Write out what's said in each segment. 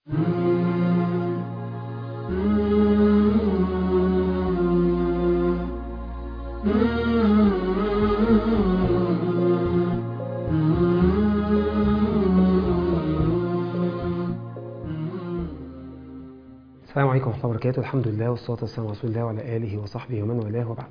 السلام عليكم ورحمة الله وبركاته الحمد لله والصلاة والسلام على رسول الله وعلى آله وصحبه ومن والاه وبعد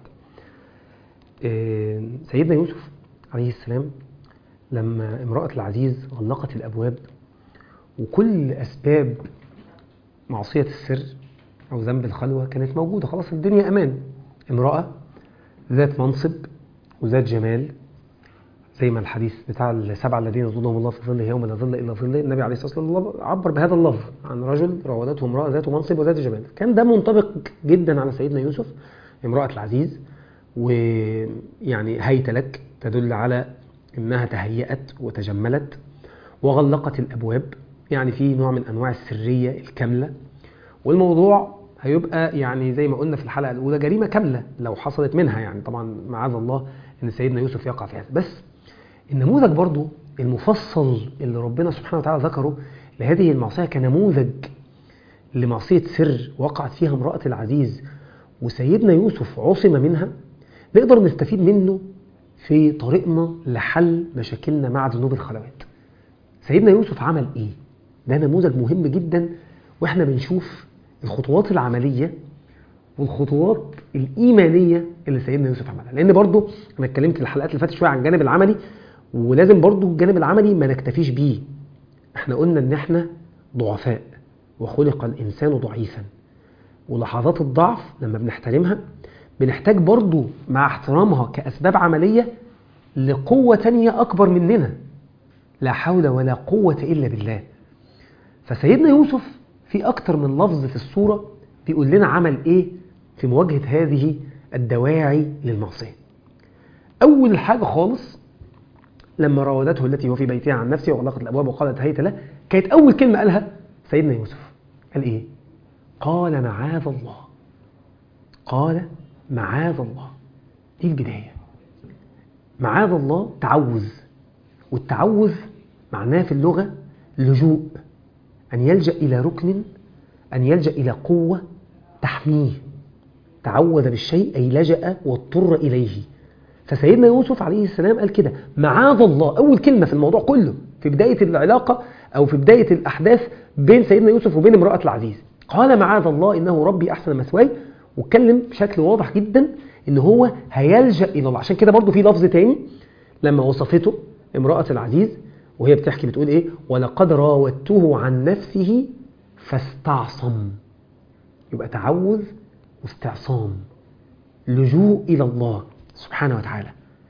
آه، سيدنا يوسف عليه السلام لما امرأة العزيز غلقت الأبواب وكل أسباب معصية السر أو ذنب الخلوة كانت موجودة خلاص الدنيا أمان امرأة ذات منصب وذات جمال زي ما الحديث بتاع السبعة الذين ظلهم الله في ظله يوم لا ظل إلا ظله النبي عليه الصلاة والسلام عبر بهذا اللفظ عن رجل راودته امرأة ذات منصب وذات جمال كان ده منطبق جدا على سيدنا يوسف امرأة العزيز ويعني هيت لك تدل على انها تهيأت وتجملت وغلقت الابواب يعني في نوع من انواع السريه الكامله والموضوع هيبقى يعني زي ما قلنا في الحلقه الاولى جريمه كامله لو حصلت منها يعني طبعا معاذ الله ان سيدنا يوسف يقع في هذا بس النموذج برضو المفصل اللي ربنا سبحانه وتعالى ذكره لهذه المعصيه كنموذج لمعصيه سر وقعت فيها امراه العزيز وسيدنا يوسف عصم منها نقدر نستفيد منه في طريقنا لحل مشاكلنا مع ذنوب الخلوات سيدنا يوسف عمل ايه ده نموذج مهم جدا واحنا بنشوف الخطوات العملية والخطوات الإيمانية اللي سيدنا يوسف عملها لأن برضو أنا اتكلمت الحلقات اللي فاتت شوية عن الجانب العملي ولازم برضو الجانب العملي ما نكتفيش بيه احنا قلنا ان احنا ضعفاء وخلق الإنسان ضعيفا ولحظات الضعف لما بنحترمها بنحتاج برضو مع احترامها كأسباب عملية لقوة تانية أكبر مننا لا حول ولا قوة إلا بالله فسيدنا يوسف في أكتر من لفظ في السورة بيقول لنا عمل إيه في مواجهة هذه الدواعي للمعصية أول حاجة خالص لما راودته التي هو في بيتها عن نفسه وغلقت الأبواب وقالت هيت له كانت أول كلمة قالها سيدنا يوسف قال إيه قال معاذ الله قال معاذ الله دي البداية معاذ الله تعوذ والتعوذ معناه في اللغة لجوء أن يلجأ إلى ركن أن يلجأ إلى قوة تحميه تعوذ بالشيء أي لجأ واضطر إليه فسيدنا يوسف عليه السلام قال كده معاذ الله أول كلمة في الموضوع كله في بداية العلاقة أو في بداية الأحداث بين سيدنا يوسف وبين امرأة العزيز قال معاذ الله إنه ربي أحسن مثواي واتكلم بشكل واضح جدا ان هو هيلجأ الى الله عشان كده برضو في لفظ تاني لما وصفته امرأة العزيز وهي بتحكي بتقول ايه ولقد راودته عن نفسه فاستعصم يبقى تعوذ واستعصام لجوء الى الله سبحانه وتعالى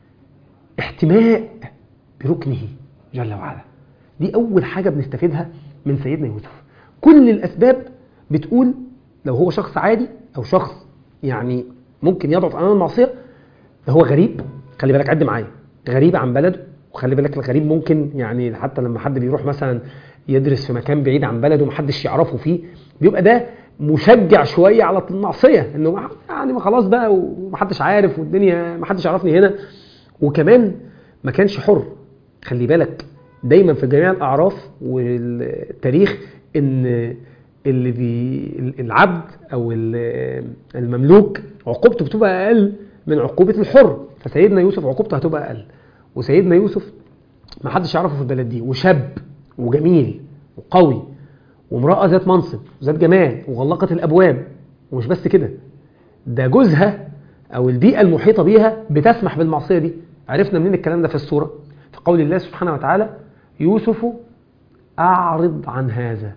احتماء بركنه جل وعلا دي اول حاجة بنستفيدها من سيدنا يوسف كل الاسباب بتقول لو هو شخص عادي او شخص يعني ممكن يضعف امام المعصيه هو غريب خلي بالك عد معايا غريب عن بلده وخلي بالك الغريب ممكن يعني حتى لما حد بيروح مثلا يدرس في مكان بعيد عن بلده ومحدش يعرفه فيه بيبقى ده مشجع شويه على المعصيه انه يعني ما خلاص بقى ومحدش عارف والدنيا محدش يعرفني هنا وكمان ما كانش حر خلي بالك دايما في جميع الاعراف والتاريخ ان اللي بي العبد او المملوك عقوبته بتبقى اقل من عقوبه الحر فسيدنا يوسف عقوبته هتبقى اقل وسيدنا يوسف ما حدش يعرفه في البلد دي وشاب وجميل وقوي وامراه ذات منصب وذات جمال وغلقت الابواب ومش بس كده ده جوزها او البيئه المحيطه بيها بتسمح بالمعصيه دي عرفنا منين الكلام ده في السوره في قول الله سبحانه وتعالى يوسف اعرض عن هذا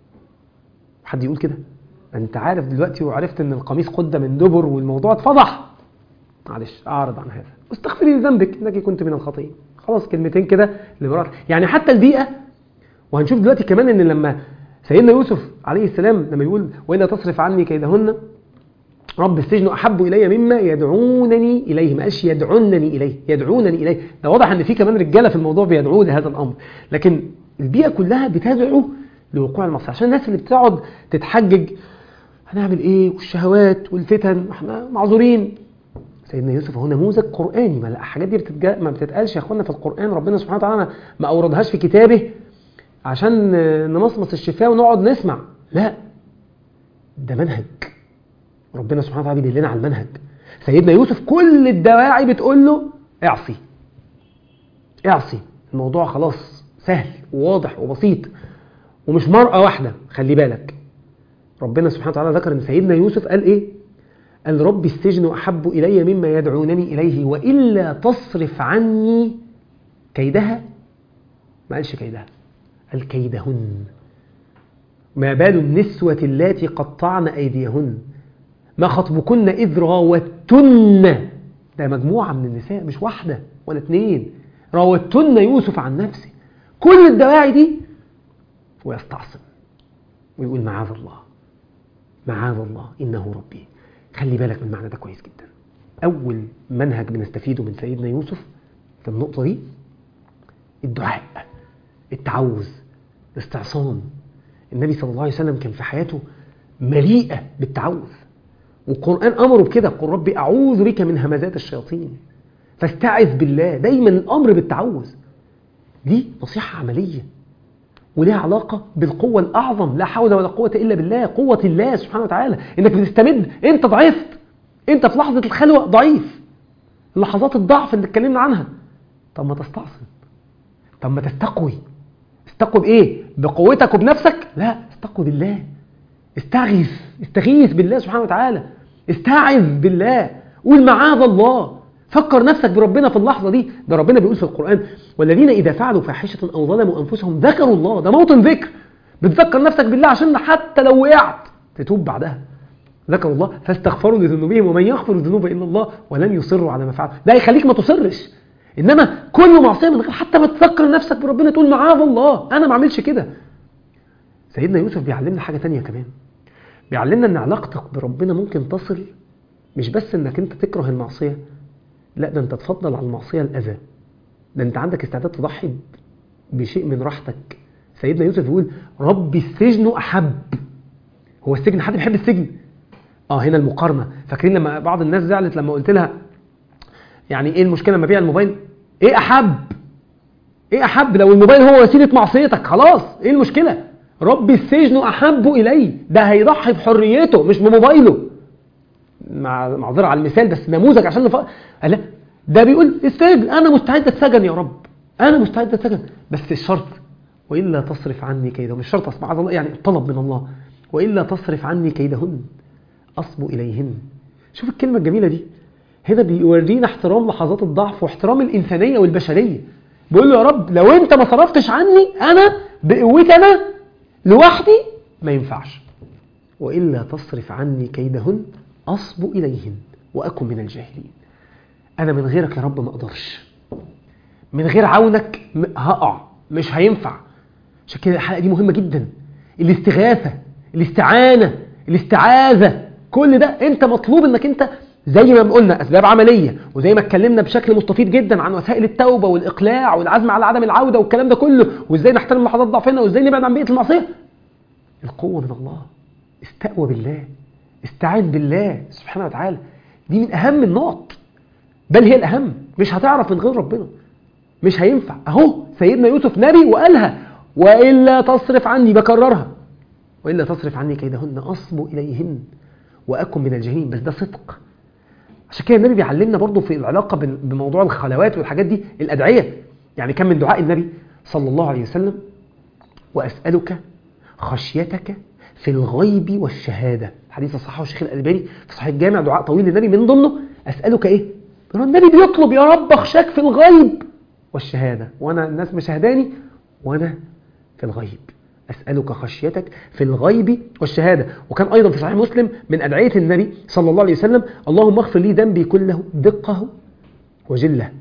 حد يقول كده انت عارف دلوقتي وعرفت ان القميص قد من دبر والموضوع اتفضح معلش اعرض عن هذا واستغفري لذنبك انك كنت من الخطيئين خلاص كلمتين كده لمرات يعني حتى البيئه وهنشوف دلوقتي كمان ان لما سيدنا يوسف عليه السلام لما يقول والا تصرف عني كيدهن رب السجن احب الي مما يدعونني اليه ما قالش يدعونني اليه يدعونني اليه ده واضح ان في كمان رجاله في الموضوع بيدعوا لهذا الامر لكن البيئه كلها بتدعو لوقوع المعصيه عشان الناس اللي بتقعد تتحجج هنعمل ايه والشهوات والفتن واحنا معذورين سيدنا يوسف هو نموذج قراني ما الحاجات دي بتتجا... ما بتتقالش يا اخوانا في القران ربنا سبحانه وتعالى ما اوردهاش في كتابه عشان نمصمص الشفاه ونقعد نسمع لا ده منهج ربنا سبحانه وتعالى بيدلنا على المنهج سيدنا يوسف كل الدواعي بتقول له اعصي اعصي الموضوع خلاص سهل وواضح وبسيط ومش مرأة واحدة خلي بالك ربنا سبحانه وتعالى ذكر ان سيدنا يوسف قال ايه قال ربي السجن احب الي مما يدعونني اليه والا تصرف عني كيدها ما قالش كيدها قال كيدهن ما بال النسوة اللاتي قطعن أيديهن ما خطبكن إذ راوتن ده مجموعة من النساء مش واحدة ولا اتنين راوتن يوسف عن نفسه كل الدواعي دي ويستعصم ويقول معاذ الله معاذ الله إنه ربي خلي بالك من المعنى ده كويس جدا أول منهج بنستفيده من سيدنا يوسف في النقطة دي الدعاء التعوذ الاستعصام النبي صلى الله عليه وسلم كان في حياته مليئة بالتعوذ والقرآن أمره بكده قل ربي أعوذ بك من همزات الشياطين فاستعذ بالله دايما الأمر بالتعوذ دي نصيحة عملية وليها علاقة بالقوة الأعظم لا حول ولا قوة إلا بالله قوة الله سبحانه وتعالى إنك بتستمد أنت ضعفت أنت في لحظة الخلوة ضعيف لحظات الضعف اللي اتكلمنا عنها طب ما تستعصم طب ما تستقوي استقوي بإيه؟ بقوتك وبنفسك؟ لا استقوي بالله استغيث استغيث بالله سبحانه وتعالى استعذ بالله قول معاذ الله فكر نفسك بربنا في اللحظة دي ده ربنا بيقول في القرآن والذين إذا فعلوا فاحشة أو ظلموا أنفسهم ذكروا الله ده موطن ذكر بتذكر نفسك بالله عشان حتى لو وقعت تتوب بعدها ذكروا الله فاستغفروا لذنوبهم ومن يغفر الذنوب إلا الله ولم يصروا على ما فعلوا ده يخليك ما تصرش إنما كل معصية من غير حتى ما تذكر نفسك بربنا تقول معاذ الله أنا ما اعملش كده سيدنا يوسف بيعلمنا حاجة تانية كمان بيعلمنا ان علاقتك بربنا ممكن تصل مش بس انك انت تكره المعصية لا ده انت تفضل على المعصية الأذى ده انت عندك استعداد تضحي بشيء من راحتك سيدنا يوسف يقول ربي السجن أحب هو السجن حد بيحب السجن اه هنا المقارنة فاكرين لما بعض الناس زعلت لما قلت لها يعني ايه المشكلة لما بيع الموبايل ايه أحب ايه أحب لو الموبايل هو وسيلة معصيتك خلاص ايه المشكلة ربي السجن أحب إلي ده هيضحي بحريته مش بموبايله مع معذرة على المثال بس نموذج عشان نف... لا ده بيقول السجن أنا مستعد أتسجن يا رب أنا مستعد أتسجن بس الشرط وإلا تصرف عني كيدهن مش شرط أسمع الله يعني الطلب من الله وإلا تصرف عني كيدهن أصب إليهن شوف الكلمة الجميلة دي هنا بيورينا احترام لحظات الضعف واحترام الإنسانية والبشرية بيقول له يا رب لو أنت ما صرفتش عني أنا بقوتي أنا لوحدي ما ينفعش وإلا تصرف عني كيدهن أصب إليهن وأكن من الجاهلين أنا من غيرك يا رب ما أقدرش من غير عونك هقع مش هينفع عشان كده الحلقة دي مهمة جدا الاستغاثة الاستعانة الاستعاذة كل ده انت مطلوب انك انت زي ما قلنا اسباب عمليه وزي ما اتكلمنا بشكل مستفيض جدا عن وسائل التوبه والاقلاع والعزم على عدم العوده والكلام ده كله وازاي نحترم لحظات ضعفنا وازاي نبعد عن بيئه المعصيه القوه من الله استقوى بالله استعان بالله سبحانه وتعالى دي من اهم النقط بل هي الاهم مش هتعرف من غير ربنا مش هينفع اهو سيدنا يوسف نبي وقالها والا تصرف عني بكررها والا تصرف عني كيدهن اصب اليهن واكن من الجاهلين بس ده صدق عشان كده النبي بيعلمنا برضو في العلاقة بموضوع الخلوات والحاجات دي الأدعية يعني كان من دعاء النبي صلى الله عليه وسلم وأسألك خشيتك في الغيب والشهادة حديث صححه الشيخ الألباني في صحيح الجامع دعاء طويل للنبي من ضمنه أسألك إيه؟ النبي بيطلب يا رب أخشاك في الغيب والشهادة وأنا الناس مشاهداني وأنا في الغيب أسألك خشيتك في الغيب والشهادة وكان أيضا في صحيح مسلم من أدعية النبي صلى الله عليه وسلم اللهم اغفر لي ذنبي كله دقه وجله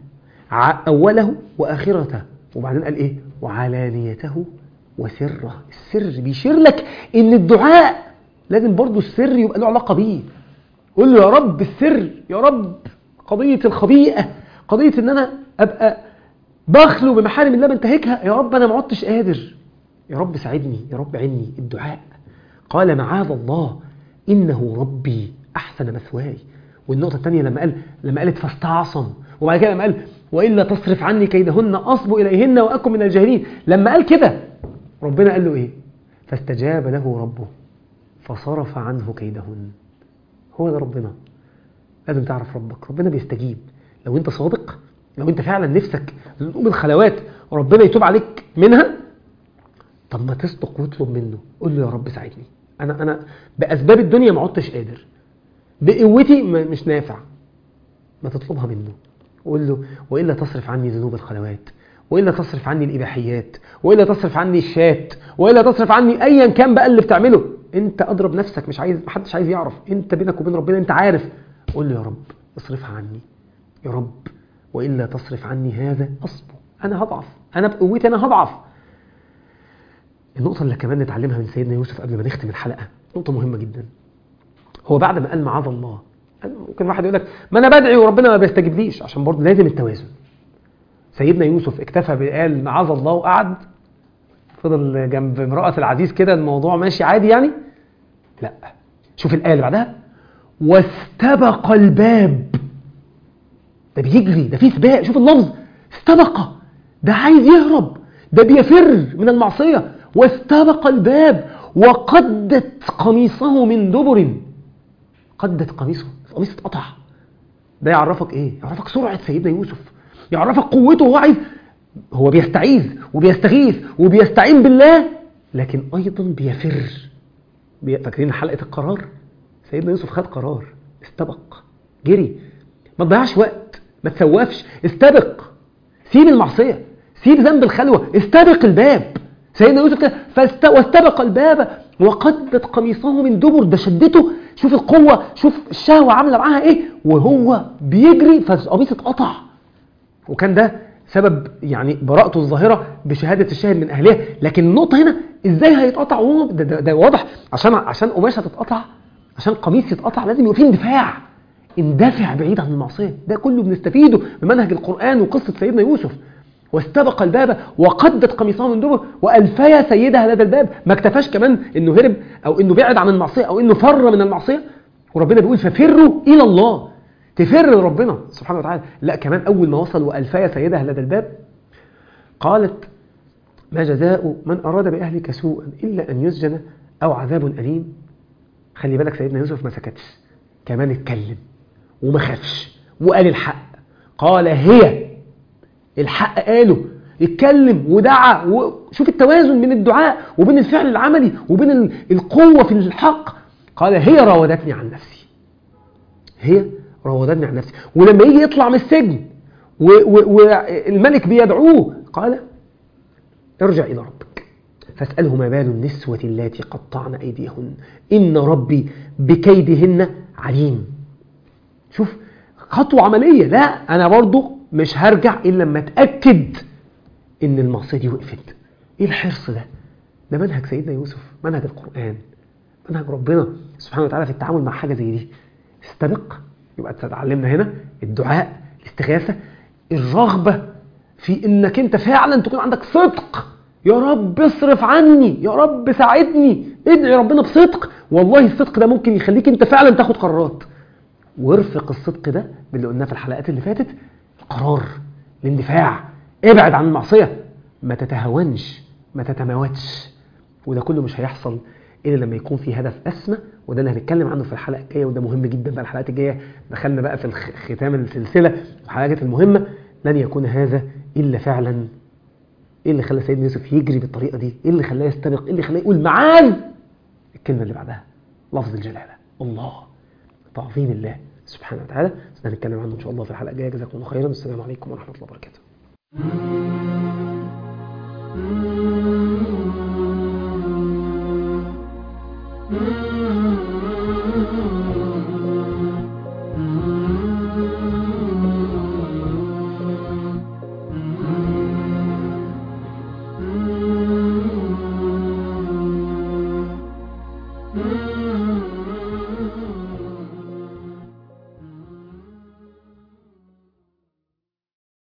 أوله وآخرته وبعدين قال إيه وعلانيته وسره السر بيشير لك إن الدعاء لازم برضو السر يبقى له علاقة بيه قول له يا رب السر يا رب قضية الخبيئة قضية إن أنا أبقى بخلو بمحارم الله بنتهكها يا رب أنا ما عدتش قادر يا رب ساعدني يا رب عني الدعاء قال معاذ الله إنه ربي أحسن مثواي والنقطة الثانية لما قال لما قالت فاستعصم وبعد كده لما قال وإلا تصرف عني كيدهن أصب إليهن وأكن من الجاهلين لما قال كده ربنا قال له ايه فاستجاب له ربه فصرف عنه كيدهن هو ده ربنا لازم تعرف ربك ربنا بيستجيب لو انت صادق لو انت فعلا نفسك تقوم الخلوات وربنا يتوب عليك منها طب ما تصدق واطلب منه قول له يا رب ساعدني انا انا باسباب الدنيا ما عدتش قادر بقوتي م- مش نافع ما تطلبها منه قول له والا تصرف عني ذنوب الخلوات والا تصرف عني الاباحيات والا تصرف عني الشات والا تصرف عني ايا كان بقى اللي بتعمله انت اضرب نفسك مش عايز محدش عايز يعرف انت بينك وبين ربنا انت عارف قول له يا رب اصرفها عني يا رب والا تصرف عني هذا اصبر انا هضعف انا بقوتي انا هضعف النقطة اللي كمان نتعلمها من سيدنا يوسف قبل ما نختم الحلقة نقطة مهمة جدا هو بعد ما قال معاذ الله قال- ممكن واحد يقول لك ما انا بدعي وربنا ما بيستجيبليش عشان برضه لازم التوازن سيدنا يوسف اكتفى بقال معاذ الله وقعد فضل جنب امرأة العزيز كده الموضوع ماشي عادي يعني لا شوف الآية اللي بعدها واستبق الباب ده بيجري ده فيه سباق شوف اللفظ استبق ده عايز يهرب ده بيفر من المعصية واستبق الباب وقدت قميصه من دبر قدت قميصه القميص اتقطع ده يعرفك ايه يعرفك سرعة سيدنا يوسف يعرفك قوته وهو عايز هو بيستعيذ وبيستغيث وبيستعين بالله لكن ايضا بيفر بي- فاكرين حلقة القرار سيدنا يوسف خد قرار استبق جري ما تضيعش وقت ما تسوفش استبق سيب المعصية سيب ذنب الخلوة استبق الباب سيدنا يوسف كده فاست... واستبق الباب وقدت قميصه من دبر ده شدته شوف القوة شوف الشهوة عاملة معاها ايه وهو بيجري فالقميص اتقطع وكان ده سبب يعني براءته الظاهرة بشهادة الشاهد من أهلها لكن النقطة هنا إزاي هيتقطع وهو ده, ده, ده واضح عشان عشان قماشة تتقطع عشان قميص يتقطع لازم يبقى فيه اندفاع اندفع بعيد عن المعصية ده كله بنستفيده من منهج القرآن وقصة سيدنا يوسف واستبق الباب وقدت قميصه من دبر والفيا سيدها لدى الباب ما اكتفاش كمان انه هرب او انه بعد عن المعصيه او انه فر من المعصيه وربنا بيقول ففروا الى الله تفر لربنا سبحانه وتعالى لا كمان اول ما وصل والفيا سيدها لدى الباب قالت ما جزاء من اراد باهلك سوءا الا ان يسجن او عذاب اليم خلي بالك سيدنا يوسف ما سكتش كمان اتكلم وما خافش وقال الحق قال هي الحق قاله اتكلم ودعا وشوف التوازن بين الدعاء وبين الفعل العملي وبين ال- القوة في الحق قال هي راودتني عن نفسي هي راودتني عن نفسي ولما يجي يطلع من السجن والملك بيدعوه قال ارجع إلى ربك فاسأله ما بال النسوة اللاتي قطعن أيديهن إن ربي بكيدهن عليم شوف خطوة عملية لا أنا برضو مش هرجع إلا لما أتأكد إن المعصية دي وقفت إيه الحرص ده؟ ده منهج سيدنا يوسف منهج القرآن منهج ربنا سبحانه وتعالى في التعامل مع حاجة زي دي استبق يبقى اتعلمنا هنا الدعاء الاستغاثة الرغبة في انك انت فعلا تكون عندك صدق يا رب اصرف عني يا رب ساعدني ادعي ربنا بصدق والله الصدق ده ممكن يخليك انت فعلا تاخد قرارات وارفق الصدق ده باللي قلناه في الحلقات اللي فاتت القرار الاندفاع ابعد عن المعصية ما تتهاونش ما تتماوتش وده كله مش هيحصل الا لما يكون في هدف اسمى وده اللي هنتكلم عنه في الحلقه الجايه وده مهم جدا بقى الحلقات الجايه دخلنا بقى في الخ- ختام السلسله الحلقات المهمه لن يكون هذا الا فعلا ايه اللي خلى سيدنا يوسف يجري بالطريقه دي ايه اللي خلاه يستبق ايه اللي خلاه يقول معاذ الكلمه اللي بعدها لفظ الجلاله الله تعظيم الله سبحانه وتعالى هنتكلم عنه ان شاء الله في الحلقه الجايه جزاكم الله خيرا والسلام عليكم ورحمه الله وبركاته